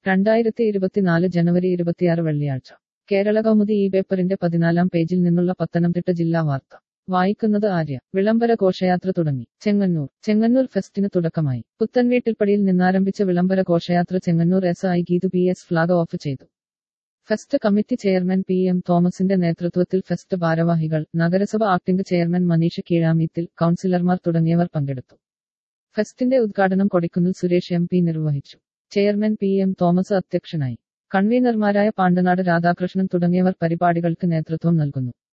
രണ്ടായിരത്തി ഇരുപത്തിനാല് ജനുവരി ഇരുപത്തിയാറ് വെള്ളിയാഴ്ച കേരള കൗമുദി ഈ പേപ്പറിന്റെ പതിനാലാം പേജിൽ നിന്നുള്ള പത്തനംതിട്ട ജില്ലാ വാർത്ത വായിക്കുന്നത് ആര്യ വിളംബര ഘോഷയാത്ര തുടങ്ങി ചെങ്ങന്നൂർ ചെങ്ങന്നൂർ ഫെസ്റ്റിന് തുടക്കമായി പുത്തൻവീട്ടിൽപ്പടിയിൽ നിന്നാരംഭിച്ച വിളംബര ഘോഷയാത്ര Chengannur S I Geethu P S flag off ചെയ്തു fest committee chairman P M തോമസിന്റെ നേതൃത്വത്തിൽ ഫെസ്റ്റ് ഭാരവാഹികൾ നഗരസഭ ആക്ടിംഗ് ചെയർമാൻ മനീഷ് കീഴാമീത്തിൽ കൗൺസിലർമാർ തുടങ്ങിയവർ പങ്കെടുത്തു ഫെസ്റ്റിന്റെ ഉദ്ഘാടനം കൊടിക്കുന്നിൽ സുരേഷ് എം പി നിർവഹിച്ചു ചെയർമാൻ പി എം തോമസ് അധ്യക്ഷനായി കൺവീനർമാരായ പാണ്ടനാട് രാധാകൃഷ്ണൻ തുടങ്ങിയവർ പരിപാടികൾക്ക് നേതൃത്വം നൽകുന്നു